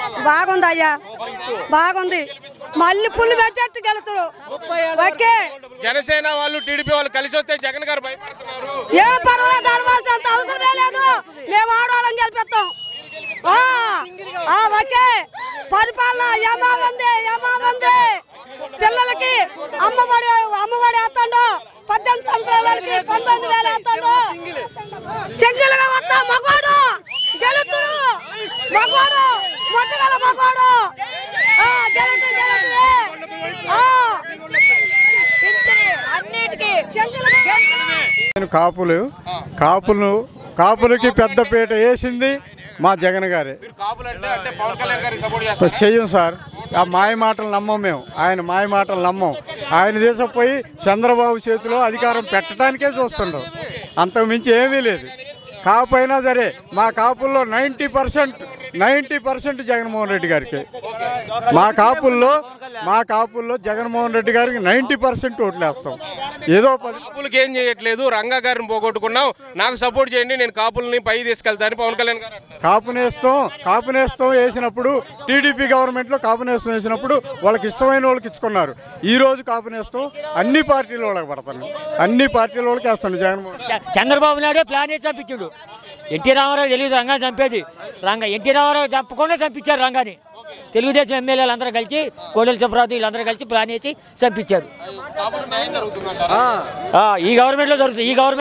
బాగుంది అయ్యా బాగుంది మళ్ళీ పుల్లు పెట్టేట్టు గెలుతుడు ఓకే జనసేన వాళ్ళు టీడీపీ వాళ్ళు కలిసి వస్తే జగన్ గారు భయపడుతున్నారు ఏ పర్వాలేదు అడవాల్సినంత అవసరమే లేదు మేము ఆడవాళ్ళని గెలిపిస్తాం ఆ, ఆ, ఓకే పరిపాలన ఏమా ఉంది ఏమా ఉంది పిల్లలకి అమ్మఒడి అమ్మఒడి వేస్తాడు పద్దెనిమిది సంవత్సరాలకి పంతొమ్మిది వేలు వేస్తాడు సింగిల్ గా వస్తా మగోడు గెలుతుడు మగోడు మొట్టగల మగోడు ఆ, గెలుతు గెలుతుడే ఆ, అన్నిటికీ సింగిల్ గా నేను కాపులు కాపులు కాపులకి పెద్దపీట వేసింది మా జగన్ గారే మీరు కాపులు అంటే అంటే పవన్ కళ్యాణ్ గారికి సపోర్ట్ చేస్తారు చెయ్యం సార్ ఆ మాయ మాటలు నమ్మం మేము ఆయన మాయ మాటలు నమ్మం ఆయన తీసుకుపోయి చంద్రబాబు చేతిలో అధికారం పెట్టడానికే చూస్తుండ్రు అంతకు మించి ఏమీ లేదు కాపు అయినా సరే మా కాపుల్లో ninety percent ninety percent Jaganmohan Reddy గారికి మా కాపుల్లో మా కాపుల్లో జగన్మోహన్ రెడ్డి గారికి నైంటీ పర్సెంట్ ఓట్లేస్తాం ఏదో పది కాపులకి ఏం చేయట్లేదు రంగా గారిని పోగొట్టుకున్నాం నాకు సపోర్ట్ చేయండి నేను కాపుల్ని పై తీసుకెళ్తాను పవన్ కళ్యాణ్ గారు అంటున్నారు. కాపునేస్తం కాపునేస్తం వేసినప్పుడు టీడీపీ గవర్నమెంట్లో కాపునేస్తం వేసినప్పుడు వాళ్ళకి ఇష్టమైన వాళ్ళకి ఇచ్చుకున్నారు ఈ రోజు కాపునేస్తం అన్ని పార్టీల వాళ్ళకి పడుతున్నాయి అన్ని పార్టీల వాళ్ళకి వేస్తాను జగన్మోహన్ చ- చంద్రబాబు నాయుడు ప్లాన్ వేసి చంపించాడు ఎన్టీ రామారావు తెలియదు రంగాన్ని చంపేది రంగ ఎన్టీ రామారావు చంపకుండా చంపించారు రంగాన్ని తెలుగుదేశం ఎమ్మెల్యేలు అందరూ కలిసి కోడెల సుబ్రాజు వీళ్ళందరూ కలిసి ప్లాన్ వేసి చంపించారు కాపులు న్యాయం జరుగుతుందంటారు ఆ, ఈ గవర్నమెంట్లో జరుగుతుంది ఈ గవర్నమెంట్